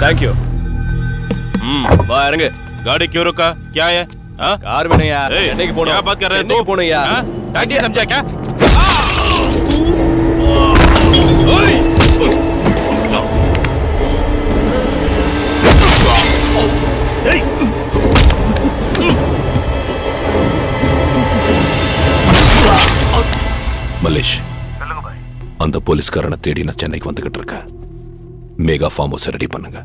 Thank you ம் வா இறங்கு गाड़ी क्यों रुका क्या है हाँ? கார் வேணையா ए, சென்னைக்கு போகணும் क्या बात कर रहे हो சென்னைக்கு போகணும்யா हाँ? टैक्सी समझा क्या மலேஷ் அந்த போலீஸ்காரனை தேடி நான் சென்னைக்கு வந்துகிட்டு இருக்கேன் மேகா ஃபார்ம் ஹவுஸ் ரெடி பண்ணுங்க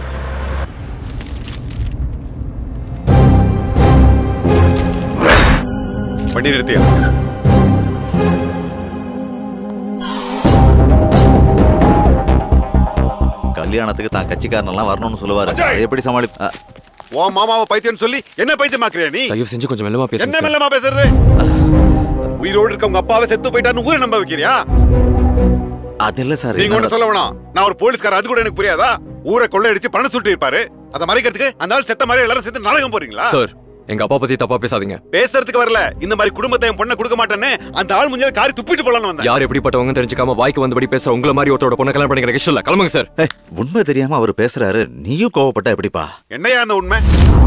வண்டி நிறுத்தியா கல்யாணத்துக்கு தான் கட்சிக்காரனெல்லாம் வரணும்னு சொல்லுவாரு அஜய்! அதை எப்படி சமாளி அ, உன் மாமாவை பைத்தியம்னு சொல்லி என்ன பைத்தியமாக்குறியா நீ தயவு செஞ்சு கொஞ்சம் மெல்லமா பேசுங்க என்ன சார். மெல்லமா பேசுறது உயிரோடு இருக்க உங்க அப்பாவை செத்து போயிட்டான்னு ஊரை நம்ப வைக்கிறியா அது இல்ல சார் நீங்க ஒண்ணு சொல்ல வேணாம் நான் ஒரு போலீஸ்கார அது கூட எனக்கு புரியாதா ஊரை கொள்ளையடிச்சு பணம் சுட்டு இருப்பாரு அதை மறைக்கிறதுக்கு அந்த ஆள் செத்த மாதிரி எல்லாரும் சேர்த்து நாடகம் போறீங்களா சார் எங்க அப்பா பத்தி தப்பா பேசாதீங்க பேசுறதுக்கு வரல இந்த மாதிரி குடும்பத்தை என் பொண்ணை கொடுக்க மாட்டேன்னு அந்த ஆள் முஞ்சால காரி துப்பிட்டு போலான்னு வந்தேன் யார் எப்படிப்பட்டவங்க தெரிஞ்சுக்காம வாய்க்கு வந்தபடி பேசுற உங்கள மாதிரி ஒருத்தரோட பொண்ணை கல்யாணம் பண்ணிக்கிற இஷ்டம் இல்ல கிளம்புங்க சார் ஏய், உண்மை தெரியாம அவர் பேசுறாரு நீயும் கோவப்பட்டா எப்படிப்பா என்னையா அந்த உண்மை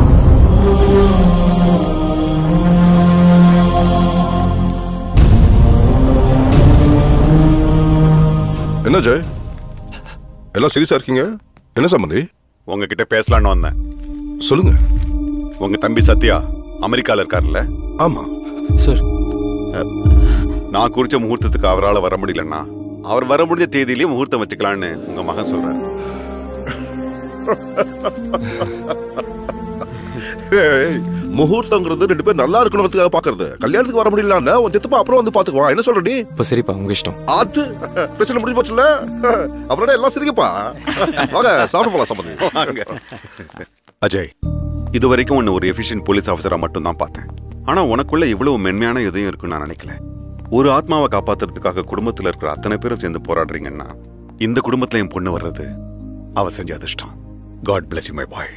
என்ன ஜெய் எல்லாம் சீரியஸா இருக்கீங்க என்ன சம்பந்தி உங்ககிட்ட பேசலாம்னு வந்தேன் சொல்லுங்க உங்க தம்பி சத்யா அமெரிக்கால இருக்காருல்ல ஆமா சார் நான் குறிச்ச முகூர்த்தத்துக்கு அவரால் வர முடியலன்னா அவர் வர முடிஞ்ச தேதியிலேயே முகூர்த்தம் வச்சுக்கலான்னு உங்க மகன் சொல்றாரு ஏய், முகூர்த்தங்கிறது ரெண்டு பேரும் நல்லா இருக்கணுங்கிறதுக்காக பாக்குறது கல்யாணத்துக்கு வர முடியலன்னா உன் சித்தப்பா அப்புறம் வந்து பாத்துக்குவான் என்ன சொல்ற நீ இப்ப சரிப்பா உங்க இஷ்டம் அது பிரச்சனை முடிஞ்சு போச்சுல அப்புறம் எல்லாம் சிரிக்கப்பா வாங்க சாப்பிட போலாம் சம்பந்தி வாங்க. அஜய் இது வரைக்கும் உன்னை ஒரு எஃபிஷியன்ட் போலீஸ் ஆஃபீஸரா மட்டும் தான் பார்த்தேன் ஆனா உனக்குள்ள இவ்வளவு மென்மையான எதையும் இருக்குன்னு நான் நினைக்கல ஒரு ஆத்மாவை காப்பாத்துறதுக்காக குடும்பத்துல இருக்கிற அத்தனை பேரும் சேர்ந்து போராடுறீங்கன்னா இந்த குடும்பத்துல என் பொண்ணு வர்றது அவ செஞ்ச அதிர்ஷ்டம் god bless you my boy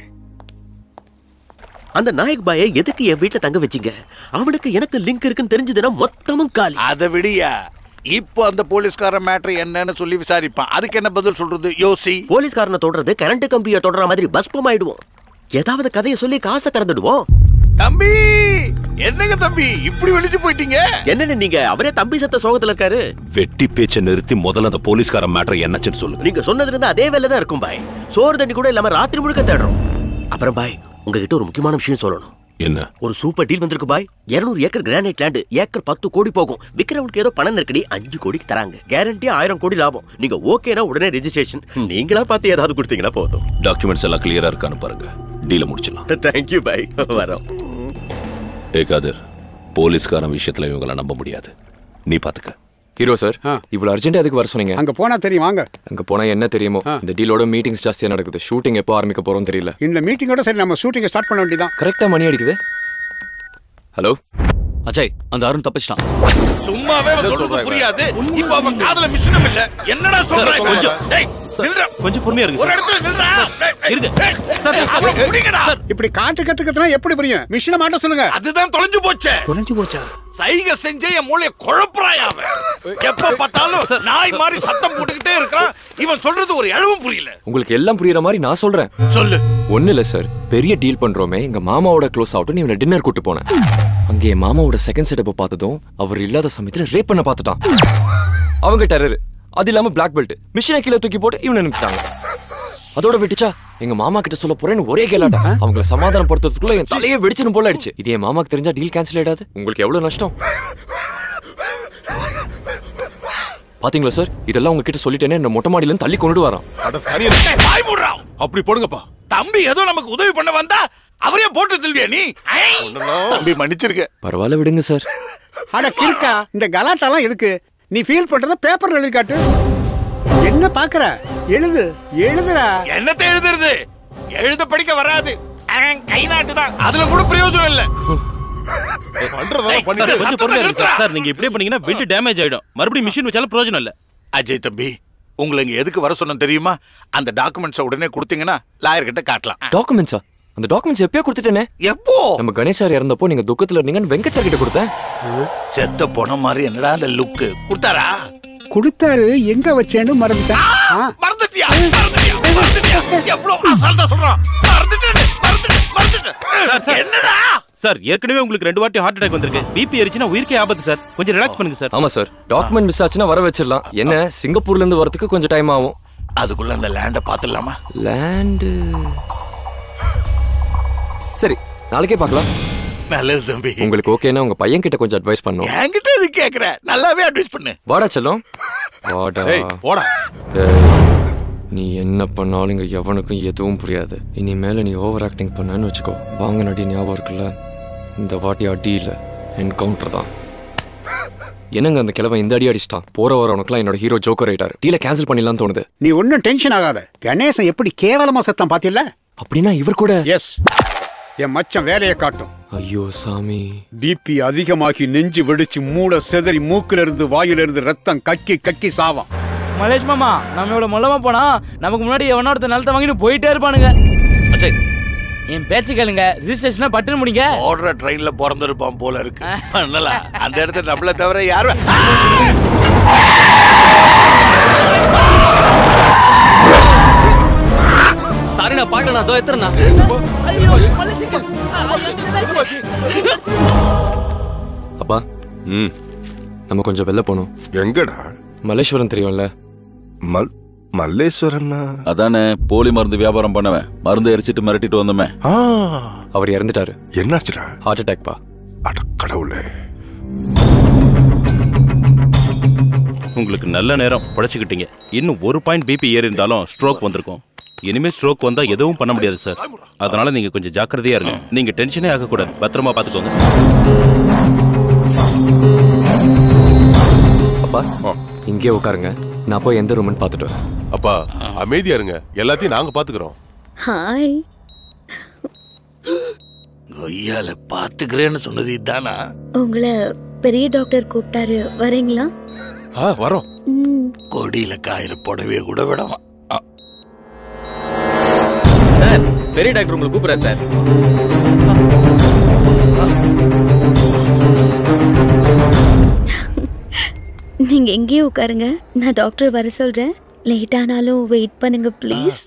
அந்த நாயக் பாயை எதுக்கு என் வீட்டுல தங்க வச்சீங்க அவனுக்கு எனக்கு லிங்க் இருக்குன்னு தெரிஞ்சதுன்னா மொத்தமும் காலி அதை விடியா இப்போ அந்த போலீஸ்கார மேட்ரு என்னன்னு சொல்லி விசாரிப்பான் அதுக்கு என்ன பதில் சொல்றது யோசி போலீஸ்காரனை தொடர்றது கரண்ட் கம்பியை தொடர மாதிரி பஸ்பம் ஆயிடுவோம் ஏதாவது கதையை சொல்லி காசை கறந்துடுவோம் தம்பி என்னங்க தம்பி இப்படி வெளிச்சு போயிட்டீங்க என்னன்னு நீங்க அவரே தம்பி சத்த சோகத்துல இருக்காரு வெட்டி பேச்சை நிறுத்தி முதல்ல அந்த போலீஸ்கார மேட்டர் என்னச்சுன்னு சொல்லுங்க நீங்க சொன்னதுல இருந்து அதே வேலை தான் இருக்கும் பாய் சோறு தண்ணி கூட இல்லாம ராத்திரி முழுக்க தேடுறோம் அப்புறம் பாய் உங்ககிட்ட ஒரு முக்கியமான விஷயம் சொல்லணும் என்ன ஒரு சூப்பர் டீல் வந்திருக்கு பாய் 200 ஏக்கர் கிரானைட் லேண்ட் ஏக்கர் பத்து கோடி போகும் விக்கிறவங்களுக்கு ஏதோ பணம் நெருக்கடி அஞ்சு கோடிக்கு தராங்க கேரண்டி ஆயிரம் கோடி லாபம் நீங்க ஓகேனா உடனே ரெஜிஸ்ட்ரேஷன் நீங்களா பார்த்து ஏதாவது கொடுத்தீங்கன்னா போதும் டாக்குமெண்ட்ஸ் எல்லாம் கிளியரா இருக்கான்னு பாருங்க டீல முடிச்சிடலாம் தேங்க்யூ பாய் வரோம் ஏ காதர் போலீஸ்காரன் விஷயத்துல இவங்கள நம்ப முடியாது நீ பாத்துக்க ஹீரோ சார் இவ்வளவு அர்ஜென்ட் அதுக்கு வர சொன்னீங்க அங்க போனா தெரியும் வாங்க அங்க போனா என்ன தெரியுமோ இந்த டீலோட மீட்டிங்ஸ் ஜாஸ்தியா நடக்குது ஷூட்டிங் எப்போ ஆரம்பிக்க போறோம் தெரியல இந்த மீட்டிங்கோட சரி நம்ம ஷூட்டிங்கை ஸ்டார்ட் பண்ண வேண்டியதான் கரெக்டா மணி அடிக்குது ஹலோ அஜய் அந்த அருண் தப்பிச்சிட்டான் சும்மாவே அவன் சொல்றது புரியாது இப்போ அவன் காதுல மிஷினும் இல்ல என்னடா சொல்றான் இவன்? கொஞ்சம். டேய், நில்றா. கொஞ்சம் பொறுமையா இருக்கு ஒரு இடத்துல நில்றா டேய், டேய், இருங்க. டேய், டேய், அவன் பிடிங்கடா. இப்படி காட்டு கத்துக்கிறதுனா எப்படி புரியும் மிஷினை மாட்ட சொல்லுங்க அதுதான் தொலைஞ்சு போச்சே தொலைஞ்சு போச்சா சைகை செஞ்சே என் மூளைய குழப்புறாயா அவன் எப்ப பார்த்தாலும் நாய் மாதிரி சத்தம் போட்டுக்கிட்டே இருக்கிறான் இவன் சொல்றது ஒரு எழுவும் புரியல உங்களுக்கு எல்லாம் புரியுற மாதிரி நான் சொல்றேன் சொல்லு ஒண்ணு இல்ல சார் பெரிய டீல் பண்றோமே எங்க மாமாவோட க்ளோஸ் ஆகட்டும் இவனை டின்னர் கூட்டு போனேன் அங்க என் மாமாவோட செகண்ட் செட்டப்பை பார்த்ததும் அவர் இல்லாத சமயத்துல ரேப் பண்ண பார்த்துட்டான் அவங்க டெரர் அது இல்லாம பிளாக் பெல்ட் மிஷினை கீழே தூக்கி போட்டு இவனை அனுப்பிட்டாங்க அதோட விட்டுச்சா எங்க மாமா கிட்ட சொல்ல போறேன்னு ஒரே கேளாட்டா அவங்கள சமாதானப்படுத்துறதுக்குள்ள என் தலையே வெடிச்சுன்னு போல ஆயிடுச்சு இது என் மாமாக்கு தெரிஞ்சா டீல் கேன்சல் ஆயிடாது உங்களுக்கு எவ்வளவு நஷ்டம் பாத்தீங்களா சார் இதெல்லாம் உங்ககிட்ட சொல்லிட்டேனே என்ன மொட்டை மாடியில இருந்து தள்ளி கொண்டு வரான் அட சரியா வாய் மூடுறா அப்படி போடுங்கப்பா தம்பி ஏதோ நமக்கு உதவி பண்ண வந்தா அவரே போட்டு தில்வியா நீ ஐ! தம்பி மன்னிச்சிருக்க பரவாயில்ல விடுங்க சார் அட கிறுக்கா இந்த கலாட்டாலாம் எதுக்கு நீ ஃபீல் பண்றத பேப்பர்ல எழுதி காட்டு என்ன பாக்குற எழுது எழுதுடா என்னத்தை எழுதுறது எழுத படிக்க வராது அஹ், கை நாட்டு தான் அதுல கூட பிரயோஜனம் இல்ல பண்றதெல்லாம் பண்ணிட்டு கொஞ்சம் பொறுமையா இருக்கு சார். சார் நீங்க இப்படியே பண்ணீங்கன்னா விண்டு டேமேஜ் ஆயிடும் மறுபடியும் மிஷின் வச்சாலும் பிரயோஜனம் இல்ல அஜய் தம்பி உங்களை இங்க எதுக்கு வர சொன்னேன் தெரியுமா அந்த டாக்குமெண்ட்ஸை உடனே கொடுத்தீங்கன்னா லாயர் கிட்ட காட்டலாம் டாக்குமெண்ட்ஸா அந்த டாக்குமெண்ட்ஸ் எப்பயோ கொடுத்துட்டேனே எப்போ நம்ம கணேஷ் சார் இறந்தப்போ நீங்க துக்கத்துல இருந்தீங்கன்னு வெங்கட் சார் கிட்ட கொடுத்தேன் செத்த போன மாதிரி என்னடா அந்த லுக்கு கொடுத்தாரா கொடுத்தாரு எங்க வச்சேன்னு மறந்துட்டேன் ஆ, மறந்துட்டியா மறந்துட்டியா மறந்துட்டியா எவ்வளவு சார் சார் சார் ஏற்கனவே உங்களுக்கு ரெண்டு வாட்டி ஹார்ட் அட்டாக் வந்திருக்கு பிபி எரிச்சுனா உயிருக்கே ஆபத்து சார் கொஞ்சம் ரிலாக்ஸ் பண்ணுங்க சார் ஆமா சார் டாக்குமெண்ட் மிஸ் ஆச்சுன்னா வர வச்சிடலாம் என்ன சிங்கப்பூர்ல இருந்து வரதுக்கு கொஞ்சம் டைம் ஆகும் அதுக்குள்ள அந்த லேண்ட பாத்துடலாமா லேண்டு சரி நாளைக்கே பார்க்கலாம் நல்லது தம்பி உங்களுக்கு ஓகேனா உங்க பையன் கிட்ட கொஞ்சம் அட்வைஸ் பண்ணும் என்கிட்ட இது கேக்குற நல்லாவே அட்வைஸ் பண்ணு வாடா செல்லம் வாடா ஏய், போடா. ஏய், நீ என்ன பண்ணாலும் இங்க எவனுக்கும் எதுவும் புரியாது இனிமேல நீ ஓவர் ஆக்டிங் பண்ணன்னு வச்சுக்கோ வாங்க நடி ஞாபகம் இருக்குல்ல இந்த வாட்டி அடி இல்ல என்கவுண்டர் தான் என்னங்க அந்த கிழவன் இந்த அடி அடிச்சிட்டான் போற வரவனுக்குலாம் என்னோட ஹீரோ ஜோக்கர் ஆயிட்டாரு டீல கேன்சல் பண்ணிடலாம்னு தோணுது நீ ஒன்றும் டென்ஷன் ஆகாத கணேசன் எப்படி கேவலமா செத்தான் பாத்தியல்ல அப்படின்னா இவர் கூட எஸ் என் மச்சான் வேலையை காட்டும் ஐயோ சாமி பிபி அதிகமாகி நெஞ்சு வெடிச்சு மூளை செதறி மூக்குல இருந்து வாயில இருந்து ரத்தம் கக்கி கக்கி சாவான் மலேஷ் மாமா நம்ம இவ்வளவு மொல்லமா போனா நமக்கு முன்னாடி எவனோ ஒருத்தன் நிலத்தை வாங்கிட்டு போயிட்டே இருப்பானுங்க அச்சே என் பேச்சு கேளுங்க ரிஜிஸ்ட்ரேஷனா பட்டுன்னு முடிங்க ஓடுற ட்ரெயின்ல பிறந்திருப்பான் போல இருக்கு பண்ணலாம் அந்த இடத்துல நம்மள தவிர யாரும் சாரி நான் பாக்கல நான் எத்தனை அப்பா ம் நம்ம கொஞ்சம் வெளில போகணும் எங்கடா மலேஸ்வரம் தெரியும்ல மல் மல்லேஸ்வரன்னா அதானே போலி மருந்து வியாபாரம் பண்ணவன் மருந்து எரிச்சிட்டு மிரட்டிட்டு வந்தோமே அவர் இறந்துட்டாரு என்னாச்சுடா ஹார்ட் அட்டாக் பா கடவுளே உங்களுக்கு நல்ல நேரம் படைச்சுக்கிட்டீங்க இன்னும் ஒரு பாயிண்ட் பிபி ஏறி இருந்தாலும் ஸ்ட்ரோக் வந்திருக்கும் இனிமே ஸ்ட்ரோக் வந்தா எதுவும் பண்ண முடியாது சார் அதனால நீங்க கொஞ்சம் ஜாக்கிரதையா இருங்க நீங்க டென்ஷனே ஆகக்கூடாது பத்திரமா பாத்துக்கோங்க அப்பா இங்கே உட்காருங்க நான் போய் எந்த ரூம்னு பார்த்துட்டு வரேன் அப்பா அமைதியா இருங்க எல்லாத்தையும் நாங்க பாத்துக்கிறோம் ஹாய் கொய்யால பாத்துக்கிறேன்னு சொன்னது இதானா உங்களை பெரிய டாக்டர் கூப்பிட்டாரு வரீங்களா ஆ வரோம் ம் கொடியில காயிற புடவைய கூட விடவா சார் பெரிய டாக்டர் உங்களை கூப்பிடுறாரு சார் நீங்க எங்கேயே உட்காருங்க நான் டாக்டர் வர சொல்றேன் லேட் ஆனாலும் வெயிட் பண்ணுங்க ப்ளீஸ்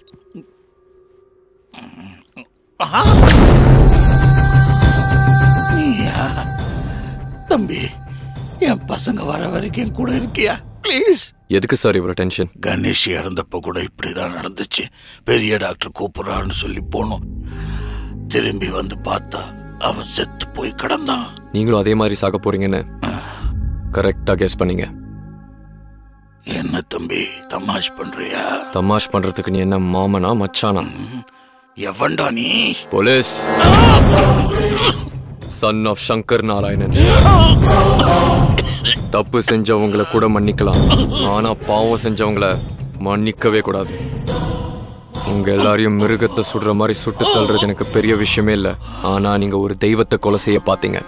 நீயா தம்பி என் பசங்க வர வரைக்கும் என் கூட இருக்கியா ப்ளீஸ் எதுக்கு சார் இவ்வளோ டென்ஷன் கணேஷ் இறந்தப்ப கூட இப்படிதான் நடந்துச்சு பெரிய டாக்டர் கூப்பிடுறான்னு சொல்லி போனோம் திரும்பி வந்து பார்த்தா அவன் செத்து போய் கிடந்தான் நீங்களும் அதே மாதிரி சாக போறீங்கன்னு கரெக்டா கெஸ் பண்ணீங்க என்ன தம்பி தமாஷ் பண்றியா தமாஷ் பண்றதுக்கு நீ என்ன மாமனா மச்சானா எவன்டா நீ police son of Shankar Narayanan தப்பு செஞ்சவங்கள கூட மன்னிக்கலாம் ஆனா பாவம் செஞ்சவங்கள மன்னிக்கவே கூடாது உங்க எல்லாரையும் மிருகத்தை சுடுற மாதிரி சுட்டு தள்ளுறது எனக்கு பெரிய விஷயமே இல்லை ஆனா நீங்க ஒரு தெய்வத்தை கொலை செய்ய பார்த்தீங்க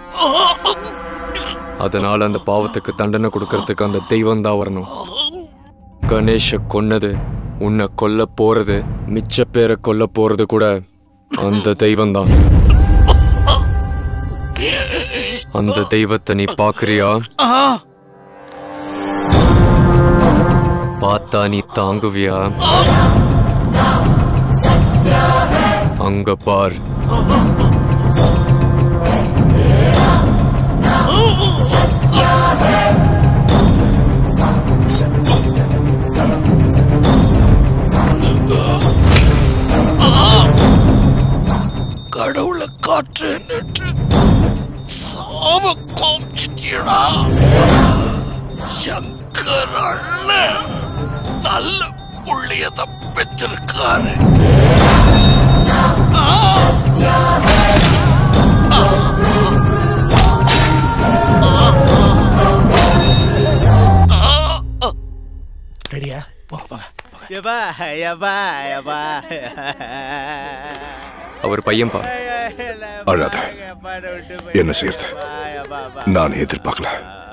அதனால அந்த பாவத்துக்கு தண்டனை கொடுக்கறதுக்கு அந்த தெய்வம் தான் வரணும் கணேஷ கொன்னது உன்னை கொல்ல போறது மிச்ச பேரை கொல்ல போறது கூட அந்த தெய்வம் தான் அந்த தெய்வத்தை நீ பாக்குறியா பார்த்தா நீ தாங்குவியா அங்க பார் கடவுளை காற்றுன்னுட்டு சாவ காமிச்சிட்டியடா சங்கர் அண்ணன் நல்ல புள்ளிய தப்பிச்சிருக்காரு ரெடியா யப்பா யப்பா யப்பா அவர் பையன்பா அழாத என்ன செய்யறது நான் எதிர்பார்க்கல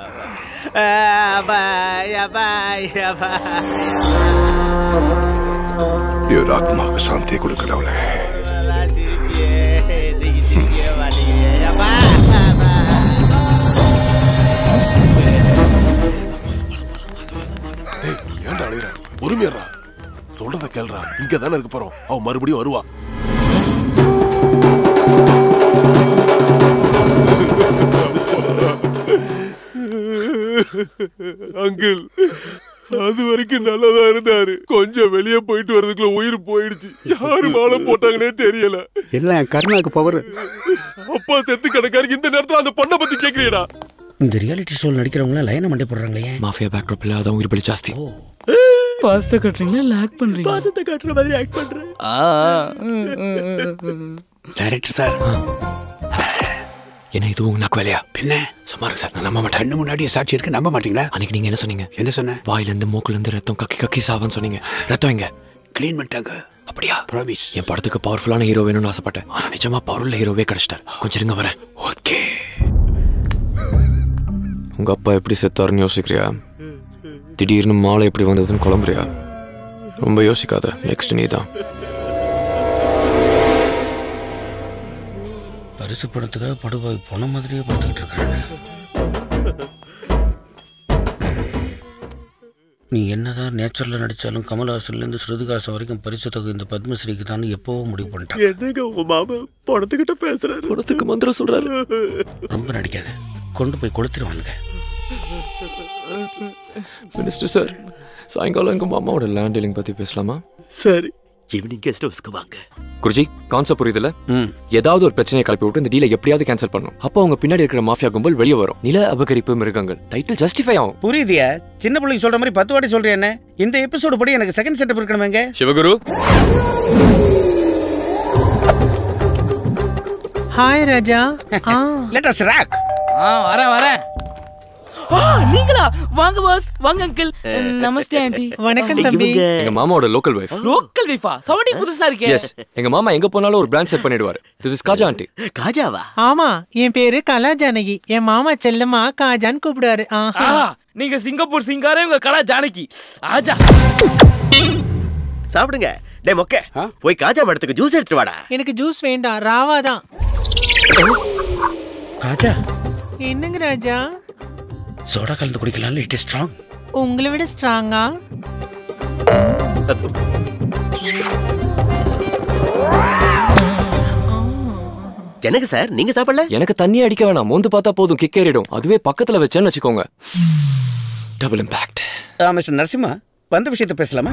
என் ஆத்மாவுக்கு சாந்தி கொடுக்கலவளே ஏன்டா அழுகுற பொறுமையறா சொல்றத கேளுடா இங்க தானே இருக்க போறோம் அவன் மறுபடியும் வருவா அங்கிள் அது வரைக்கும் நல்லதா இருந்தாரு கொஞ்சம் வெளியே போயிட்டு வர்றதுக்குள்ள உயிர் போயிடுச்சு யாரு மாலை போட்டாங்கன்னே தெரியல எல்லாம் கருணாக்கு பவர் அப்பா செத்து கிடக்காரு இந்த நேரத்துல அந்த பொண்ணை பத்தி கேக்குறீடா இந்த ரியாலிட்டி ஷோல நடிக்கிறவங்க லைனை மண்டே போடுறாங்களே ஏன் மாஃபியா பேக்ட்ராப்ல அதான் உயிர் பலி ஜாஸ்தி பாஸ்தா கட்டுறீங்களா லேக் பண்றீங்க பாசத்தை காட்டுற மாதிரி ஆக்ட் பண்றேன் டைரக்டர் சார் என்ன இது உங்க நாக்கு வேலையா பின்ன சும்மா இருக்கு சார் நான் நம்ப மாட்டேன் கண்ணு முன்னாடியே சாட்சி இருக்கு நம்ப மாட்டீங்களா அன்னைக்கு நீங்க என்ன சொன்னீங்க என்ன சொன்னேன் வாயில இருந்து மூக்குல இருந்து ரத்தம் கக்கி கக்கி சாவன்னு சொன்னீங்க ரத்தம் எங்க க்ளீன் பண்ணிட்டாங்க அப்படியா ப்ராமிஸ் என் படத்துக்கு பவர்ஃபுல்லான ஹீரோ வேணும்னு ஆசைப்பட்டேன் ஆனா நிஜமா பவர்ஃபுல்ல ஹீரோவே கிடைச்சிட்டார் கொஞ்சம் இருங்க வரேன் ஓகே உங்க அப்பா எப்படி செத்தாருன்னு யோசிக்கிறியா திடீர்னு மாலை எப்படி வந்ததுன்னு குழம்புறியா ரொம்ப யோசிக்காத நெக்ஸ்ட் நீ தான் பரிசு படத்துக்காக படுபாய் போன மாதிரியே பார்த்துக்கிட்டு இருக்கிறானே நீ என்னதான் நேச்சுரல்ல நடிச்சாலும் கமல்ஹாசன்ல இருந்து ஸ்ருதிகாசன் வரைக்கும் பரிசு தொகை இந்த பத்மஸ்ரீக்கு தான் எப்பவோ முடிவு பண்ணிட்டான் என்னங்க உங்க மாமா பணத்துக்கிட்ட பேசுறாரு பணத்துக்கு மந்திரம் சொல்றாரு ரொம்ப நடிக்காத கொண்டு போய் கொளுத்திடுவானுங்க மினிஸ்டர் சார் சாயங்காலம் எங்க மாமாவோட லேண்ட் டீலிங் பத்தி பேசலாமா சரி ஈவினிங் கெஸ்ட் ஹவுஸ்க்கு வாங்க குருஜி கான்செப்ட் புரியுதுல ஏதாவது ஒரு பிரச்சனையை கிளப்பி விட்டு இந்த டீலை எப்படியாவது கேன்சல் பண்ணும் அப்போ அவங்க பின்னாடி இருக்கிற மாஃபியா கும்பல் வெளியே வரும் நில அபகரிப்பு மிருகங்கள் டைட்டில் ஜஸ்டிஃபை ஆகும் புரியுதியா சின்ன பிள்ளைக்கு சொல்ற மாதிரி பத்து வாட்டி சொல்றேன் என்ன இந்த எபிசோடு படி எனக்கு செகண்ட் செட்டப் இருக்கணுமேங்க Sivaguru hi Raja ah let us rock ah வரேன் வரேன் ஆ, நீங்களா வாங்க பாஸ் வாங்க அங்கிள் நமஸ்தே ஆண்டி வணக்கம் தம்பி எங்க மாமாவோட லோக்கல் வைஃப் லோக்கல் வைஃபா சவுண்டிங் புதுசா இருக்கே எஸ் எங்க மாமா எங்க போனாலும் ஒரு பிராண்ட் செட் பண்ணிடுவாரு திஸ் இஸ் காஜா ஆண்டி காஜாவா ஆமா என் பேரு கலா ஜானகி என் மாமா செல்லம்மா காஜான்னு கூப்பிடுவாரு ஆஹா ஆஹா, நீங்க சிங்கப்பூர் சிங்காரே உங்க கடா ஜானகி ஆஜா சாப்பிடுங்க டே மொக்க போய் காஜா மடத்துக்கு ஜூஸ் எடுத்துட்டு வாடா எனக்கு ஜூஸ் வேண்டாம் ராவா தான் காஜா என்னங்க ராஜா சோடா கலந்து குடிக்கலாம்ல இட் இஸ் ஸ்ட்ராங் உங்களை விட ஸ்ட்ராங்கா எனக்கு சார் நீங்க சாப்பிடல எனக்கு தண்ணி அடிக்க வேணாம் மோந்து பார்த்தா போதும் கிக் ஏறிடும் அதுவே பக்கத்துல வச்சேன்னு வச்சுக்கோங்க டபுள் இம்பாக்ட் மிஸ்டர் நரசிம்மா வந்த விஷயத்தை பேசலாமா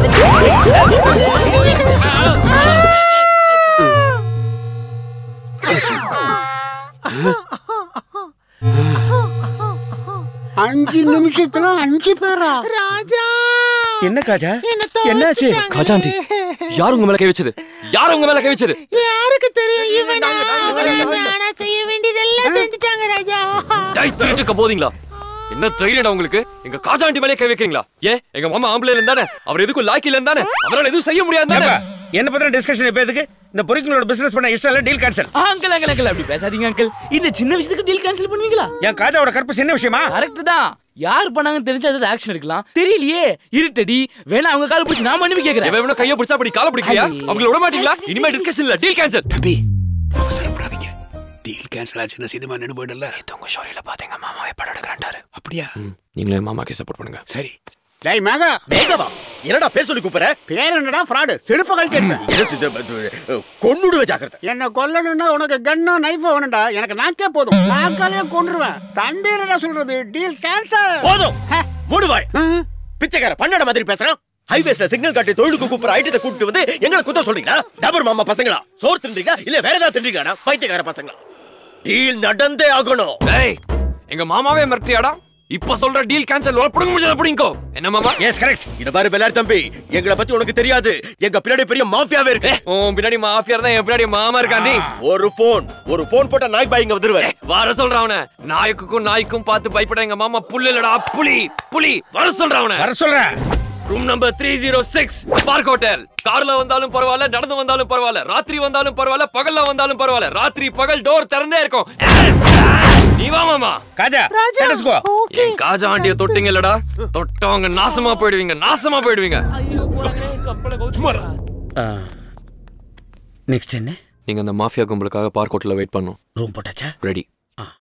அஞ்சு நிமிஷத்துல அஞ்சு பேரா ராஜா என்ன காஜா என்ன என்னாச்சு காஜா ஆண்டி யார் உங்க மேல கை வச்சது யார் உங்க மேல கை வச்சது யாருக்கு தெரியும் இவனா நானா செய்ய வேண்டியதெல்லாம் செஞ்சுட்டாங்க ராஜா டை திருட்டுக்க போதீங்களா என்ன தைரியடா உங்களுக்கு எங்க காஜா ஆண்டி மேலே கை வைக்கிறீங்களா ஏ எங்க மாமா ஆம்பளை இருந்தானே அவர் எதுக்கும் லாக்கி இருந்தானே அவரால் எதுவும் செய்ய முடியாது தானே என்ன பத்தின டிஸ்கஷன் இப்ப எதுக்கு இந்த பொறிகளோட பிசினஸ் பண்ண இஷ்டம் இல்ல deal cancel uncle uncle uncle அப்படி பேசாதீங்க அங்கிள் இந்த சின்ன விஷயத்துக்கு டீல் கேன்சல் பண்ணுவீங்களா என் காஜாவோட கருப்பு சின்ன விஷயமா கரெக்ட் தான் யார் பண்ணாங்கன்னு தெரிஞ்சா ஏதாவது ஆக்ஷன் எடுக்கலாம் தெரியலையே இருட்டடி வேணா அவங்க கால பிடிச்சி நான் மன்னிப்பு கேக்குறேன் எவன் எவனோ கைய பிடிச்சா அப்படி கால பிடிக்கலையா அவங்கள விட மாட்டீங்களா இனிமே டிஸ்கஷன் இல்ல டீல் கேன்சல் தம்பி அவசரப்படாதீங்க டீல் கேன்சல் ஆச்சுன்னா சினிமா நின்று போயிடல உங்க ஷோரியில பாத்தீங்க மாமாவே படம் எடுக்கிறான்டாரு அப்படியா நீங்களே மாமாக்கே சப்போர்ட் பண்ணுங்க சரி டேய் மேகா மேகவா என்னடா பேர் சொல்லி கூப்பிடுற பேர் என்னடா ஃப்ராடு செருப்பு கழட்டி கொன்னுடுவே ஜாக்கிரதை என்ன கொல்லணும்னா உனக்கு கன்னும் நைஃபும் வேணும்டா எனக்கு நாக்கே போதும் நாக்காலே கொன்றுவேன் தம்பி என்னடா சொல்றது டீல் கேன்சல் போதும் மூடுவாய் பிச்சைக்கார பண்ணட மாதிரி பேசுறான் ஹைவேஸ்ல சிக்னல் காட்டி தொழிலுக்கு கூப்பிடுற ஐட்டத்தை கூப்பிட்டு வந்து எங்களை குத்த சொல்றீங்களா டபர் மாமா பசங்களா சோறு தின்றீங்களா இல்ல வேற ஏதாவது தின்றீங்களா பைத்தியக்கார பசங்களா டீல் நடந்தே ஆகணும் ஏய் எங்க மாமாவே மிரட்டியாடா இப்ப சொல்ற டீல் கேன்சல் புடுங்க முடியாத புடிங்கோ என்ன மாமா எஸ் கரெக்ட் இத பாரு பெல்லார் தம்பி எங்களை பத்தி உனக்கு தெரியாது எங்க பின்னாடி பெரிய மாஃபியாவே இருக்கு உன் பின்னாடி மாஃபியா இருந்தா என் பின்னாடி மாமா இருக்காண்டி ஒரு போன் ஒரு போன் போட்டா நாய் பாய் இங்க வந்துருவாரு வர சொல்றான் அவன நாய்க்குக்கும் நாய்க்கும் பார்த்து பயப்பட எங்க மாமா புல்லு இல்லடா புலி புலி வர சொல்றான் அவன வர சொல்றேன் room number three zero six park hotel கார்ல வந்தாலும் பரவாயில்ல நடந்து வந்தாலும் பரவாயில்ல ராத்திரி வந்தாலும் பரவாயில்ல பகல்ல வந்தாலும் பரவாயில்ல ராத்திரி பகல் டோர் திறந்தே இருக்கும் நீ வா மாமா காஜா let us go என் காஜா ஆண்டிய தொட்டிங்க இல்லடா தொட்டவங்க நாசமா போயிடுவீங்க நாசமா போயிடுவீங்க நெக்ஸ்ட் என்ன நீங்க அந்த மாஃபியா கும்பலுக்காக பார்க் ஹோட்டல்ல வெயிட் பண்ணும் ரூம் போட்டாச்சா ரெடி